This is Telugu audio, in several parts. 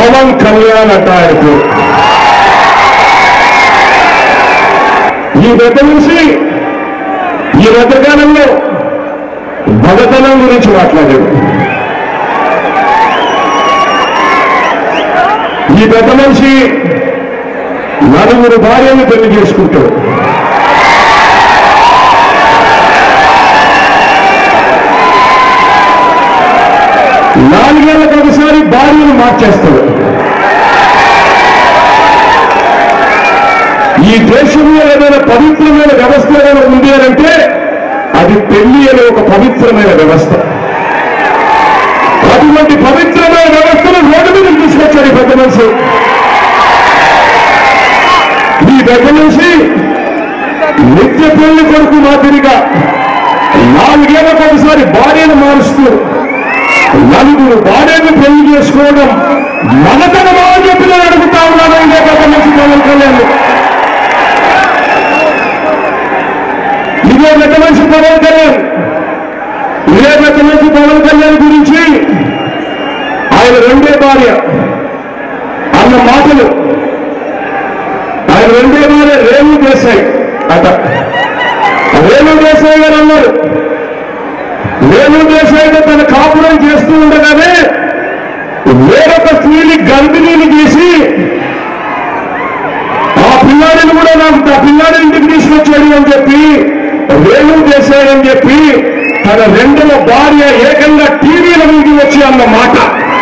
పవన్ కళ్యాణ్ అంట ఆయన పేరు ఈ పెద్ద మనిషి ఈ మధ్యకాలంలో భగతనం గురించి మాట్లాడాడు ఈ పెద్ద మనిషి నలుగురు భార్యను పెళ్లి చేసుకుంటాడు నాలుగేళ్లకు ఒకసారి భార్యను మార్చేస్తాడు ఈ దేశంలో ఏదైనా పవిత్రమైన వ్యవస్థ ఏదైనా ఉంది అని అంటే అది పెళ్లి అనే ఒక పవిత్రమైన వ్యవస్థ అటువంటి పవిత్రమైన వ్యవస్థను రోడ్డు మీద తీసుకొచ్చాడు ఈ పెద్ద మనిషి ఈ పెద్ద మనిషి నిత్య పెళ్లి కొడుకు మాదిరిగా నాలుగేళ్లకు ఒకసారి భార్యను మారుస్తూ నలుగురు భార్యను పెళ్లి చేసుకోవడం మనతనమా అని చెప్పి నేను అడుగుతా ఉన్నాను ఇదే పెద్ద మనిషి పవన్ కళ్యాణ్ ఇదే పెద్ద మనిషి పవన్ కళ్యాణ్ ఇదే పెద్ద మనిషి పవన్ కళ్యాణ్ గురించి ఆయన రెండే భార్య అన్న మాటలు ఆయన రెండే భార్య రేణు దేశాయి అట రేణు దేశాయి గారు అన్నారు రేణు దేశాయితో తన కాపురం చేస్తూ ఉండగానే వేరొక స్త్రీని గర్భిణీని తీసి ఆ పిల్లాడిని కూడా నాకు ఆ పిల్లాడి ఇంటికి తీసుకొచ్చాడు అని చెప్పి రేణు దేశాయి అని చెప్పి తన రెండవ భార్య ఏకంగా టీవీల మీదకి వచ్చి అన్న మాట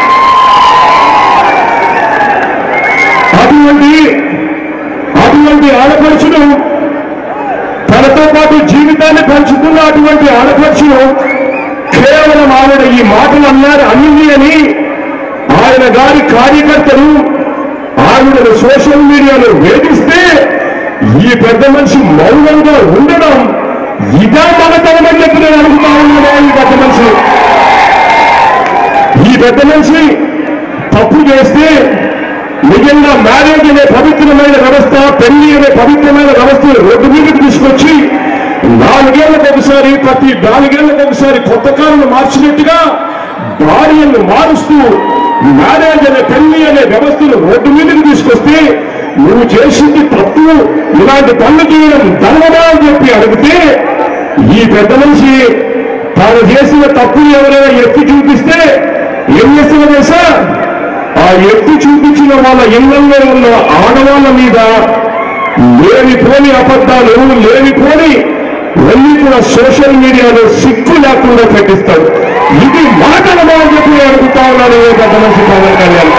అటువంటి అటువంటి ఆడపడుచును తనతో పాటు జీవితాన్ని పంచుకున్న అటువంటి ఆడపడుచును కేవలం ఆవిడ ఈ మాటలు అన్నారు అనింది అని ఆయన గారి కార్యకర్తలు ఆవిడను సోషల్ మీడియాలో వేధిస్తే ఈ పెద్ద మనిషి మౌనంగా ఉండడం ఇదా మనతనమని చెప్పి నేను అడుగుతా ఉన్నాను ఈ పెద్ద మనిషి ఈ పెద్ద మనిషి తప్పు చేస్తే నిజంగా మ్యారేజ్ అనే పవిత్రమైన వ్యవస్థ పెళ్లి అనే పవిత్రమైన వ్యవస్థను రోడ్డు మీదకి తీసుకొచ్చి నాలుగేళ్లకు ఒకసారి ప్రతి నాలుగేళ్లకు ఒకసారి కొత్త కాలను మార్చినట్టుగా భార్యను మారుస్తూ మ్యారేజ్ అనే పెళ్లి అనే వ్యవస్థను రోడ్డు మీదకి తీసుకొస్తే నువ్వు చేసింది తప్పు ఇలాంటి పనులు చేయడం ధర్మమా అని చెప్పి అడిగితే ఈ పెద్ద మనిషి తాను చేసిన తప్పు ఎవరైనా ఎత్తి చూపిస్తే ఏం చేస్తున్నా తెలుసా ఆ ఎత్తి చూపించిన వాళ్ళ ఇళ్లలో ఉన్న ఆడవాళ్ళ మీద లేనిపోని అబద్ధాలు లేనిపోని వెళ్ళి కూడా సోషల్ మీడియాలో సిక్కు లేకుండా పెట్టిస్తాడు ఇది మాటలమా అని చెప్పి నేను అడుగుతా ఉన్నాను ఏ పెద్ద మనిషి పవన్ కళ్యాణ్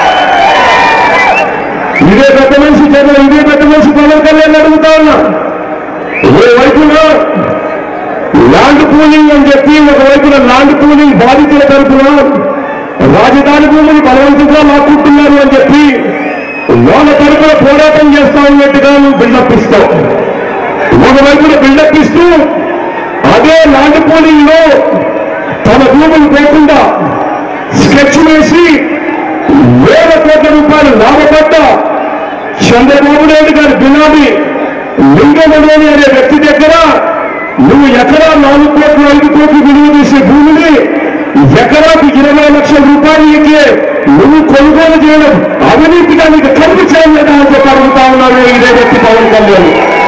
ఇదే పెద్ద మనిషి చదువు ఇదే పెద్ద మనిషి పవన్ కళ్యాణ్ అడుగుతా ఉన్నా ఏ వైపున ల్యాండ్ పూలింగ్ అని చెప్పి ఒకవైపున ల్యాండ్ పూలింగ్ బాధితుల తరపున రాజధాని భూములు బలవంతంగా లాక్కుంటున్నారు అని చెప్పి వాళ్ళ తరపున పోరాటం చేస్తా ఉన్నట్టుగా నువ్వు బిల్డప్ ఇస్తావు ఒకవైపున బిల్డప్ ఇస్తూ అదే ల్యాండ్ పూలింగ్ లో తన భూములు పోకుండా స్కెచ్ వేసి వేల కోట్ల రూపాయలు లాభపడ్డ చంద్రబాబు నాయుడు గారి బినామీ లింగమనేని అనే వ్యక్తి దగ్గర నువ్వు ఎకరా నాలుగు కోట్లు ఐదు కోట్లు విలువ చేసే భూమిని ఎకరాకు ఇరవై లక్షల రూపాయలు ఇచ్చే నువ్వు కొనుగోలు చేయడం అవినీతిగా నీకు కనిపించడం లేదా అని చెప్పి అడుగుతా ఉన్నాడు ఇదే వ్యక్తి పవన్ కళ్యాణ్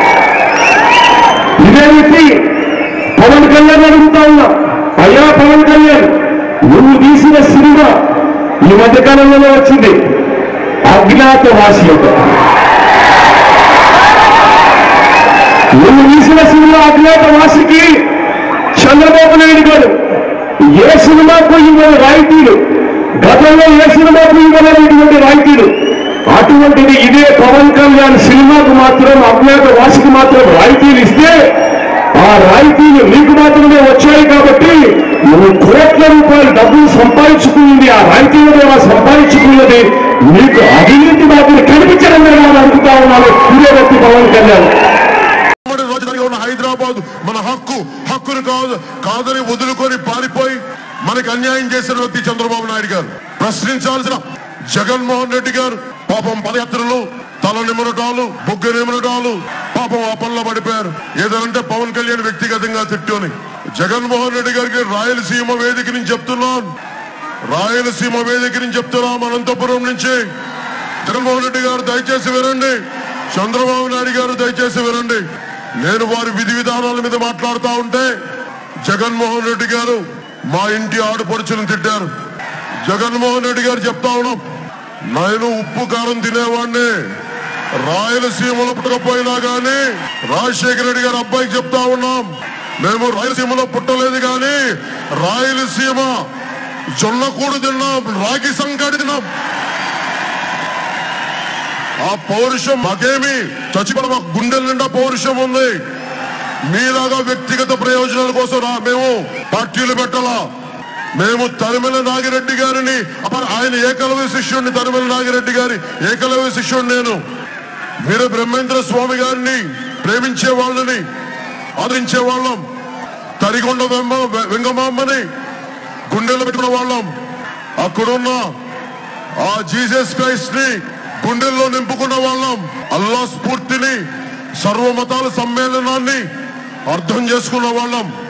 ఇదే వ్యక్తి పవన్ కళ్యాణ్ అడుగుతా ఉన్నా అయ్యా పవన్ కళ్యాణ్ నువ్వు తీసిన సినిమా ఈ మధ్యకాలంలోనే వచ్చింది అజ్ఞాతవాసి యొక్క నువ్వు తీసిన సినిమా అజ్ఞాతవాసికి చంద్రబాబు నాయుడు గారు ఏ సినిమాకు ఇవ్వని రాయితీలు గతంలో ఏ సినిమాకు ఇవ్వలేనటువంటి రాయితీలు అటువంటిది ఇదే పవన్ కళ్యాణ్ సినిమాకు మాత్రం అజ్ఞాతవాసికి మాత్రం రాయితీలు ఇస్తే ఆ రాయితీలు నీకు మాత్రమే వచ్చాయి కాబట్టి నువ్వు కోట్ల రూపాయలు డబ్బులు సంపాదించుకుంది ఆ రాయితీల ద్వారా సంపాదించుకున్నది నీకు అవినీతి మాత్రం కనిపించడం లేదా అని అడుగుతా ఉన్నాను ఇదే వ్యక్తి పవన్ కళ్యాణ్ ఉమ్మడి రాజధానిగా ఉన్న హైదరాబాద్ మన హక్కు హక్కును కాదు కాదని వదులుకొని పారిపోయి మనకి అన్యాయం చేసిన వ్యక్తి చంద్రబాబు నాయుడు గారు ప్రశ్నించాల్సిన జగన్మోహన్ రెడ్డి గారు పాపం పదయాత్రలు తల నిమరటాలు బొగ్గ నిమరటాలు పాపం ఆ పనులు పడిపోయారు ఏదంటే పవన్ కళ్యాణ్ వ్యక్తిగతంగా తిట్టుని జగన్మోహన్ రెడ్డి గారికి రాయలసీమ వేదిక నుంచి చెప్తున్నాను రాయలసీమ వేదిక నుంచి చెప్తున్నాం అనంతపురం నుంచి జగన్మోహన్ రెడ్డి గారు దయచేసి వినండి చంద్రబాబు నాయుడు గారు దయచేసి వినండి నేను వారి విధి విధానాల మీద మాట్లాడుతూ ఉంటే జగన్మోహన్ రెడ్డి గారు మా ఇంటి ఆడపడుచులను తిట్టారు జగన్మోహన్ రెడ్డి గారు చెప్తా ఉన్నాం నేను ఉప్పు కారం తినేవాడిని రాయలసీమలో పుట్టకపోయినా గాని రాజశేఖర రెడ్డి గారు అబ్బాయికి చెప్తా ఉన్నాం మేము రాయలసీమలో పుట్టలేదు గాని రాయలసీమ జొన్న కూడు తిన్నాం రాగి సంకటి తిన్నాం ఆ పౌరుషం మాకేమి చచ్చిపోయిన మా గుండెల నిండా పౌరుషం ఉంది మీలాగా వ్యక్తిగత ప్రయోజనాల కోసం రా మేము పార్టీలు పెట్టాలా మేము తరిమల నాగిరెడ్డి గారిని అప్పుడు ఆయన ఏకలవ్య శిష్యుడిని తరిమల నాగిరెడ్డి గారి ఏకలవ్య శిష్యుడు నేను వీర బ్రహ్మేంద్ర స్వామి గారిని ప్రేమించే వాళ్ళని ఆదరించే వాళ్ళం తరిగొండ వెంబ వెంగమామ్మని గుండెలు పెట్టుకున్న వాళ్ళం అక్కడున్న ఆ జీసస్ క్రైస్ట్ ని గుండెల్లో నింపుకున్న వాళ్ళం అల్లా స్ఫూర్తిని సర్వమతాల సమ్మేళనాన్ని అర్థం చేసుకున్న వాళ్ళం